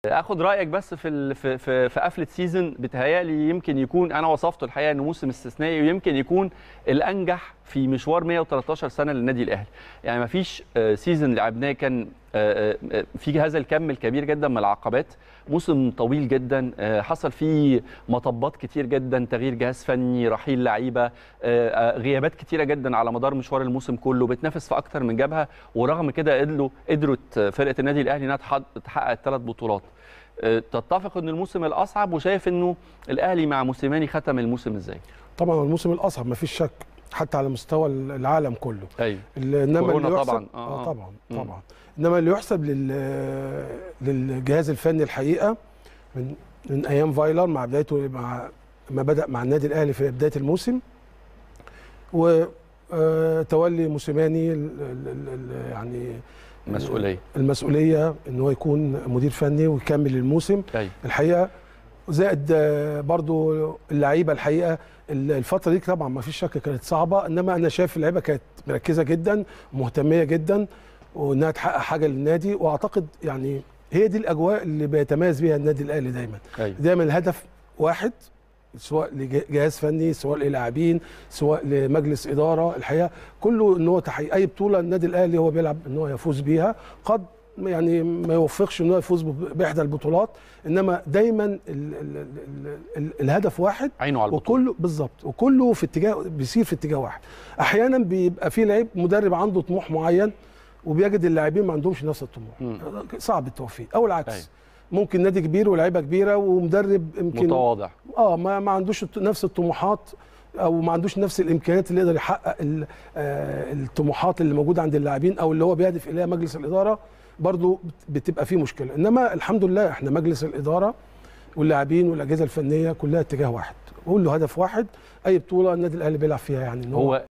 اخد رايك بس في ال... في في, في قفله سيزون بتهيالي يمكن يكون انا وصفته الحقيقه انه موسم استثنائي ويمكن يكون الانجح في مشوار 113 سنه للنادي الاهلي يعني ما فيش سيزون لعبناه كان في هذا الكم الكبير جدا من العقبات موسم طويل جدا حصل فيه مطبات كتير جدا تغيير جهاز فني رحيل لعيبه غيابات كتيره جدا على مدار مشوار الموسم كله بتنافس في اكتر من جبهه ورغم كده قدروا قدرت فرقه النادي الاهلي انها تحقق الثلاث بطولات تتفق ان الموسم الاصعب وشايف انه الاهلي مع موسيماني ختم الموسم ازاي طبعا الموسم الاصعب ما فيش شك حتى على مستوى العالم كله ايوه انما اللي يحسب طبعا آه طبعا طبعا انما اللي يحسب لل للجهاز الفني الحقيقه من من ايام فايلر مع بدايته مع ما بدا مع النادي الاهلي في بدايه الموسم وتولي موسيماني يعني المسؤوليه المسؤوليه ان هو يكون مدير فني ويكمل الموسم أيوة. الحقيقه زائد برضو اللعيبه الحقيقه الفتره دي طبعا ما فيش شك كانت صعبه انما انا شايف اللعيبه كانت مركزه جدا ومهتميه جدا وانها تحقق حاجه للنادي واعتقد يعني هي دي الاجواء اللي بيتميز بيها النادي الاهلي دايما أيوة. دايما الهدف واحد سواء لجهاز فني سواء للاعبين سواء لمجلس اداره الحقيقه كله ان هو تحقيق اي بطوله النادي الاهلي هو بيلعب ان هو يفوز بيها قد يعني ما يوفقش ان هو يفوز باحدى البطولات انما دايما ال ال ال ال الهدف واحد عينه على البطوله وكله بالظبط وكله في اتجاه بيسير في اتجاه واحد احيانا بيبقى في لعيب مدرب عنده طموح معين وبيجد اللاعبين ما عندهمش نفس الطموح مم. صعب التوفيق او العكس أيوة. ممكن نادي كبير ولاعيبه كبيره ومدرب يمكن متواضع اه ما, ما عندوش نفس الطموحات او ما عندوش نفس الامكانيات اللي يقدر يحقق آه الطموحات اللي موجوده عند اللاعبين او اللي هو بيهدف اليها مجلس الاداره برضو بتبقى فيه مشكله انما الحمد لله احنا مجلس الاداره واللاعبين والاجهزه الفنيه كلها اتجاه واحد كله هدف واحد اي بطوله النادي الاهلي بيلعب فيها يعني هو